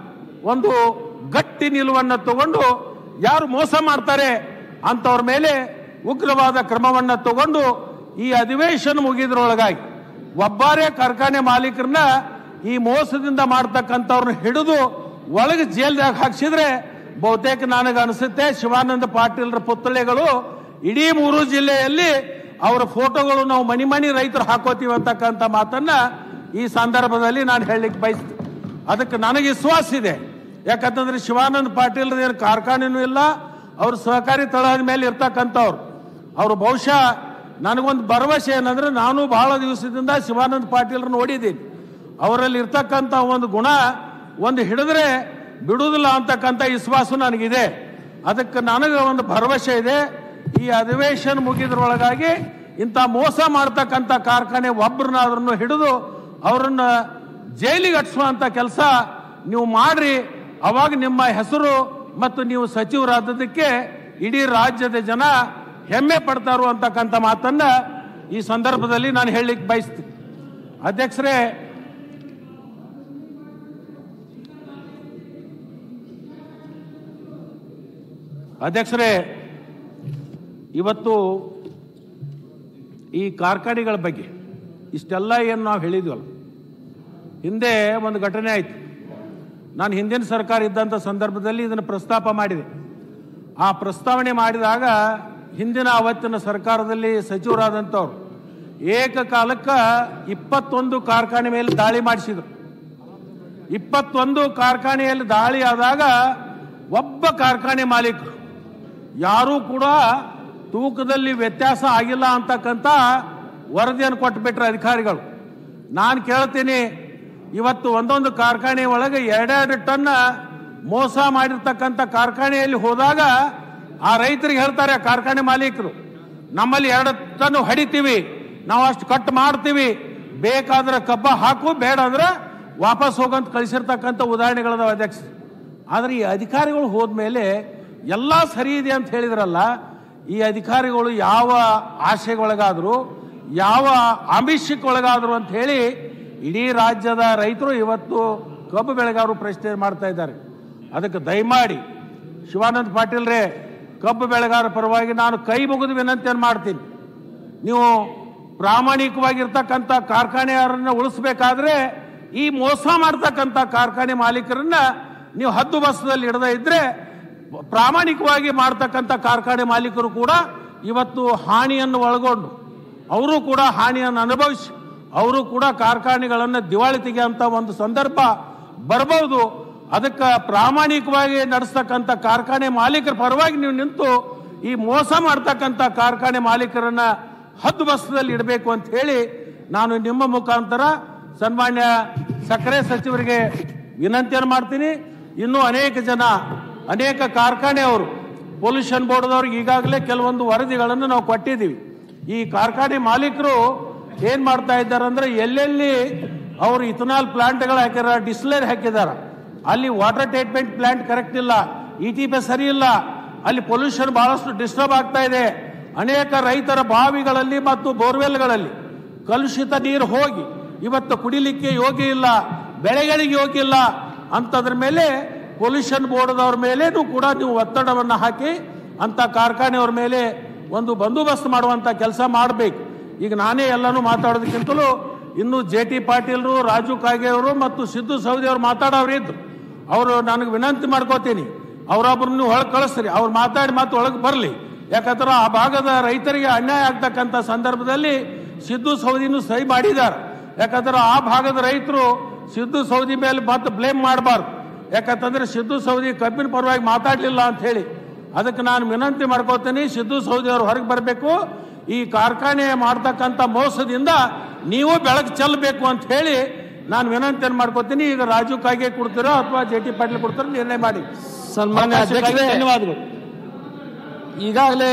ಒಂದು ಗಟ್ಟಿ ನಿಲುವನ್ನು ತಗೊಂಡು ಯಾರು ಮೋಸ ಮಾಡ್ತಾರೆ ಅಂತವ್ರ ಮೇಲೆ ಉಗ್ರವಾದ ಕ್ರಮವನ್ನ ತಗೊಂಡು ಈ ಅಧಿವೇಶನ ಮುಗಿದ್ರೊಳಗಾಗಿ ಒಬ್ಬರೇ ಕಾರ್ಖಾನೆ ಮಾಲೀಕರನ್ನ ಈ ಮೋಸದಿಂದ ಮಾಡ್ತಕ್ಕಂಥವ್ರನ್ನ ಹಿಡಿದು ಒಳಗೆ ಜೈಲ್ದಾಗ ಹಾಕ್ಸಿದ್ರೆ ಬಹುತೇಕ ನನಗೆ ಅನಿಸುತ್ತೆ ಶಿವಾನಂದ ಪಾಟೀಲ್ರ ಪುತ್ಥಳಿಗಳು ಇಡೀ ಮೂರು ಜಿಲ್ಲೆಯಲ್ಲಿ ಅವರ ಫೋಟೋಗಳು ನಾವು ಮನಿ ಮನಿ ರೈತರು ಹಾಕೋತೀವಿ ಅಂತಕ್ಕಂಥ ಮಾತನ್ನ ಈ ಸಂದರ್ಭದಲ್ಲಿ ನಾನು ಹೇಳಲಿಕ್ಕೆ ಬಯಸ್ತೀನಿ ಅದಕ್ಕೆ ನನಗೆ ವಿಶ್ವಾಸ ಇದೆ ಯಾಕಂತಂದ್ರೆ ಶಿವಾನಂದ ಪಾಟೀಲ್ ಏನು ಕಾರ್ಖಾನೆನೂ ಇಲ್ಲ ಅವ್ರು ಸಹಕಾರಿ ತಳಹದ ಮೇಲೆ ಇರ್ತಕ್ಕಂಥವ್ರು ಅವರು ಬಹುಶಃ ನನಗೊಂದು ಭರವಸೆ ಏನಂದ್ರೆ ನಾನು ಬಹಳ ದಿವಸದಿಂದ ಶಿವಾನಂದ ಪಾಟೀಲ್ರನ್ನ ನೋಡಿದ್ದೀನಿ ಅವರಲ್ಲಿ ಇರ್ತಕ್ಕಂಥ ಒಂದು ಗುಣ ಒಂದು ಹಿಡಿದ್ರೆ ಬಿಡುವುದಿಲ್ಲ ಅಂತಕ್ಕಂಥ ವಿಶ್ವಾಸ ನನಗಿದೆ ಅದಕ್ಕೆ ನನಗೆ ಒಂದು ಭರವಸೆ ಇದೆ ಈ ಅಧಿವೇಶನ ಮುಗಿದ್ರೊಳಗಾಗಿ ಇಂಥ ಮೋಸ ಮಾಡ್ತಕ್ಕಂಥ ಕಾರ್ಖಾನೆ ಒಬ್ಬರನ್ನಾದ್ರೂ ಹಿಡಿದು ಅವರನ್ನ ಜೈಲಿಗೆ ಹಟ್ಸುವಂತ ಕೆಲಸ ನೀವು ಮಾಡ್ರಿ ಅವಾಗ ನಿಮ್ಮ ಹೆಸರು ಮತ್ತು ನೀವು ಸಚಿವರಾದದಕ್ಕೆ ಇಡೀ ರಾಜ್ಯದ ಜನ ಹೆಮ್ಮೆ ಪಡ್ತಾರು ಅಂತಕ್ಕಂಥ ಮಾತನ್ನ ಈ ಸಂದರ್ಭದಲ್ಲಿ ನಾನು ಹೇಳಲಿಕ್ಕೆ ಬಯಸ್ತೀನಿ ಅಧ್ಯಕ್ಷರೇ ಅಧ್ಯಕ್ಷರೇ ಇವತ್ತು ಈ ಕಾರ್ಖಾನೆಗಳ ಬಗ್ಗೆ ಇಷ್ಟೆಲ್ಲ ಏನು ನಾವು ಹೇಳಿದ್ವಲ್ಲ ಹಿಂದೆ ಒಂದು ಘಟನೆ ಆಯಿತು ನಾನು ಹಿಂದಿನ ಸರ್ಕಾರ ಇದ್ದಂಥ ಸಂದರ್ಭದಲ್ಲಿ ಇದನ್ನು ಪ್ರಸ್ತಾಪ ಮಾಡಿದೆ ಆ ಪ್ರಸ್ತಾವನೆ ಮಾಡಿದಾಗ ಹಿಂದಿನ ಅವತ್ತಿನ ಸರ್ಕಾರದಲ್ಲಿ ಸಚಿವರಾದಂಥವ್ರು ಏಕಕಾಲಕ್ಕೆ ಇಪ್ಪತ್ತೊಂದು ಕಾರ್ಖಾನೆ ಮೇಲೆ ದಾಳಿ ಮಾಡಿಸಿದ್ರು ಇಪ್ಪತ್ತೊಂದು ಕಾರ್ಖಾನೆಯಲ್ಲಿ ದಾಳಿ ಆದಾಗ ಒಬ್ಬ ಕಾರ್ಖಾನೆ ಮಾಲೀಕರು ಯಾರೂ ಕೂಡ ತೂಕದಲ್ಲಿ ವ್ಯತ್ಯಾಸ ಆಗಿಲ್ಲ ಅಂತಕ್ಕಂಥ ವರದಿಯನ್ನು ಕೊಟ್ಟುಬಿಟ್ರೆ ಅಧಿಕಾರಿಗಳು ನಾನು ಕೇಳ್ತೀನಿ ಇವತ್ತು ಒಂದೊಂದು ಕಾರ್ಖಾನೆ ಒಳಗೆ ಎರಡೆರಡು ಟನ್ ಮೋಸ ಮಾಡಿರ್ತಕ್ಕಂಥ ಕಾರ್ಖಾನೆಯಲ್ಲಿ ಹೋದಾಗ ಆ ರೈತರಿಗೆ ಹೇಳ್ತಾರೆ ಆ ಕಾರ್ಖಾನೆ ಮಾಲೀಕರು ನಮ್ಮಲ್ಲಿ ಎರಡು ಟನ್ ಹೊಡಿತೀವಿ ನಾವು ಅಷ್ಟು ಕಟ್ ಮಾಡ್ತೀವಿ ಬೇಕಾದ್ರೆ ಕಬ್ಬ ಹಾಕು ಬೇಡ ಅಂದ್ರೆ ವಾಪಸ್ ಹೋಗಂತ ಕಳಿಸಿರ್ತಕ್ಕಂಥ ಉದಾಹರಣೆಗಳದಾವ ಅಧ್ಯಕ್ಷ ಆದ್ರೆ ಈ ಅಧಿಕಾರಿಗಳು ಹೋದ್ಮೇಲೆ ಎಲ್ಲ ಸರಿ ಇದೆ ಅಂತ ಹೇಳಿದ್ರಲ್ಲ ಈ ಅಧಿಕಾರಿಗಳು ಯಾವ ಆಶೆಗೊಳಗಾದ್ರು ಯಾವ ಆಮಿಷಕ್ಕೆ ಒಳಗಾದ್ರು ಅಂತ ಹೇಳಿ ಇಡೀ ರಾಜ್ಯದ ರೈತರು ಇವತ್ತು ಕಬ್ಬು ಬೆಳೆಗಾರರು ಪ್ರಶ್ನೆ ಮಾಡ್ತಾ ಇದ್ದಾರೆ ಅದಕ್ಕೆ ದಯಮಾಡಿ ಶಿವಾನಂದ ಪಾಟೀಲ್ರೇ ಕಬ್ಬು ಬೆಳೆಗಾರ ಪರವಾಗಿ ನಾನು ಕೈ ಮುಗಿದು ವಿನಂತಿಯನ್ನು ಮಾಡ್ತೀನಿ ನೀವು ಪ್ರಾಮಾಣಿಕವಾಗಿರ್ತಕ್ಕಂಥ ಕಾರ್ಖಾನೆಯವರನ್ನ ಉಳಿಸ್ಬೇಕಾದ್ರೆ ಈ ಮೋಸ ಮಾಡ್ತಕ್ಕಂಥ ಕಾರ್ಖಾನೆ ಮಾಲೀಕರನ್ನ ನೀವು ಹದ್ದು ಬಸ್ಸದಲ್ಲಿ ಇಡದ ಇದ್ರೆ ಪ್ರಾಮಾಣಿಕವಾಗಿ ಮಾಡ್ತಕ್ಕಂಥ ಕಾರ್ಖಾನೆ ಮಾಲೀಕರು ಕೂಡ ಇವತ್ತು ಹಾನಿಯನ್ನು ಒಳಗೊಂಡು ಅವರು ಕೂಡ ಹಾನಿಯನ್ನು ಅನುಭವಿಸಿ ಅವರು ಕೂಡ ಕಾರ್ಖಾನೆಗಳನ್ನು ದಿವಾಳಿ ತೆಗೆಯುವಂತ ಒಂದು ಸಂದರ್ಭ ಬರಬಹುದು ಅದಕ್ಕೆ ಪ್ರಾಮಾಣಿಕವಾಗಿ ನಡೆಸ್ತಕ್ಕಂಥ ಕಾರ್ಖಾನೆ ಮಾಲೀಕರ ಪರವಾಗಿ ನೀವು ನಿಂತು ಈ ಮೋಸ ಮಾಡ್ತಕ್ಕಂಥ ಕಾರ್ಖಾನೆ ಮಾಲೀಕರನ್ನ ಹದ್ದು ಬಸ್ಸದಲ್ಲಿ ಇಡಬೇಕು ಅಂತ ಹೇಳಿ ನಾನು ನಿಮ್ಮ ಮುಖಾಂತರ ಸನ್ಮಾನ್ಯ ಸಕ್ಕರೆ ಸಚಿವರಿಗೆ ವಿನಂತಿಯನ್ನು ಮಾಡ್ತೀನಿ ಇನ್ನೂ ಅನೇಕ ಜನ ಅನೇಕ ಕಾರ್ಖಾನೆಯವರು ಪೊಲ್ಯೂಷನ್ ಬೋರ್ಡ್ದವ್ರಿಗೆ ಈಗಾಗಲೇ ಕೆಲವೊಂದು ವರದಿಗಳನ್ನು ನಾವು ಕೊಟ್ಟಿದ್ದೀವಿ ಈ ಕಾರ್ಖಾನೆ ಮಾಲೀಕರು ಏನ್ ಮಾಡ್ತಾ ಇದ್ದಾರೆ ಅಂದ್ರೆ ಎಲ್ಲೆಲ್ಲಿ ಅವರು ಇಥನಾಲ್ ಪ್ಲಾಂಟ್ಗಳು ಹಾಕಿದಾರ ಡಿಸ್ಲೇರ್ ಹಾಕಿದಾರ ಅಲ್ಲಿ ವಾಟರ್ ಟ್ರೀಟ್ಮೆಂಟ್ ಪ್ಲಾಂಟ್ ಕರೆಕ್ಟ್ ಇಲ್ಲ ಇ ಟಿ ಪಿ ಸರಿ ಇಲ್ಲ ಅಲ್ಲಿ ಪೊಲ್ಯೂಷನ್ ಬಹಳಷ್ಟು ಡಿಸ್ಟರ್ಬ್ ಆಗ್ತಾ ಇದೆ ಅನೇಕ ರೈತರ ಬಾವಿಗಳಲ್ಲಿ ಮತ್ತು ಬೋರ್ವೆಲ್ಗಳಲ್ಲಿ ಕಲುಷಿತ ನೀರು ಹೋಗಿ ಇವತ್ತು ಕುಡಿಲಿಕ್ಕೆ ಯೋಗ್ಯ ಇಲ್ಲ ಬೆಳೆಗಳಿಗೆ ಯೋಗ್ಯ ಇಲ್ಲ ಅಂತದ್ರ ಮೇಲೆ ಪೊಲ್ಯೂಷನ್ ಬೋರ್ಡ್ದವ್ರ ಮೇಲೇನೂ ಕೂಡ ನೀವು ಒತ್ತಡವನ್ನು ಹಾಕಿ ಅಂತ ಕಾರ್ಖಾನೆಯವ್ರ ಮೇಲೆ ಒಂದು ಬಂದೋಬಸ್ತ್ ಮಾಡುವಂತ ಕೆಲಸ ಮಾಡಬೇಕು ಈಗ ನಾನೇ ಎಲ್ಲನೂ ಮಾತಾಡೋದಕ್ಕಿಂತಲೂ ಇನ್ನು ಜೆ ಟಿ ಪಾಟೀಲ್ರು ರಾಜು ಕಾಗೆ ಅವರು ಮತ್ತು ಸಿದ್ದು ಸೌದಿ ಅವರು ಮಾತಾಡೋರಿದ್ರು ಅವರು ನನಗೆ ವಿನಂತಿ ಮಾಡ್ಕೋತೀನಿ ಅವರೊಬ್ಬರು ನೀವು ಒಳಗೆ ಕಳಿಸ್ರಿ ಅವ್ರು ಮಾತಾಡಿ ಮತ್ತೆ ಒಳಗೆ ಬರಲಿ ಯಾಕಂದ್ರೆ ಆ ಭಾಗದ ರೈತರಿಗೆ ಅನ್ಯಾಯ ಆಗ್ತಕ್ಕಂಥ ಸಂದರ್ಭದಲ್ಲಿ ಸಿದ್ದು ಸೌದಿನೂ ಸಹಿ ಮಾಡಿದ್ದಾರೆ ಯಾಕಂದ್ರೆ ಆ ಭಾಗದ ರೈತರು ಸಿದ್ದು ಸೌದಿ ಮೇಲೆ ಮತ್ತೆ ಬ್ಲೇಮ್ ಮಾಡಬಾರ್ದು ಯಾಕಂತಂದ್ರೆ ಸಿದ್ದು ಸೌದಿ ಕಬ್ಬಿನ ಪರವಾಗಿ ಮಾತಾಡಲಿಲ್ಲ ಅಂತ ಹೇಳಿ ಅದಕ್ಕೆ ನಾನು ವಿನಂತಿ ಮಾಡ್ಕೋತೀನಿ ಸಿದ್ದು ಸೌದಿ ಅವರು ಹೊರಗೆ ಬರಬೇಕು ಈ ಕಾರ್ಖಾನೆ ಮಾಡ್ತಕ್ಕಂಥ ಮೋಸದಿಂದ ನೀವು ಬೆಳಕು ಚೆಲ್ಲಬೇಕು ಅಂತ ಹೇಳಿ ನಾನು ವಿನಂತಿಯನ್ನು ಮಾಡ್ಕೋತೀನಿ ಈಗ ರಾಜು ಕಾಗೆ ಕೊಡ್ತೀರೋ ಅಥವಾ ಜೆ ಟಿ ಪಾಟೀಲ್ ಕೊಡ್ತಾರೋ ನಿರ್ಣಯ ಮಾಡಿ ಸನ್ಮಾನ್ಯ ಅವಕಾಶಕ್ಕಾಗಿ ಅಧ್ಯಕ್ಷರೇ ಧನ್ಯವಾದಗಳು ಈಗಾಗಲೇ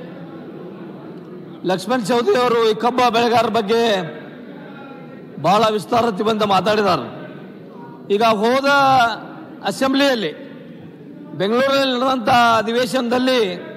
ಲಕ್ಷ್ಮಣ್ ಚೌಧರಿ ಅವರು ಈ ಕಬ್ಬ ಬೆಳೆಗಾರರ ಬಗ್ಗೆ ಬಹಳ ವಿಸ್ತಾರತಿಬಂದ ಮಾತಾಡಿದ್ದಾರೆ ಈಗ ಹೋದ ಅಸೆಂಬ್ಲಿಯಲ್ಲಿ ಬೆಂಗಳೂರಲ್ಲಿ ನಡೆದಂಥ ಅಧಿವೇಶನದಲ್ಲಿ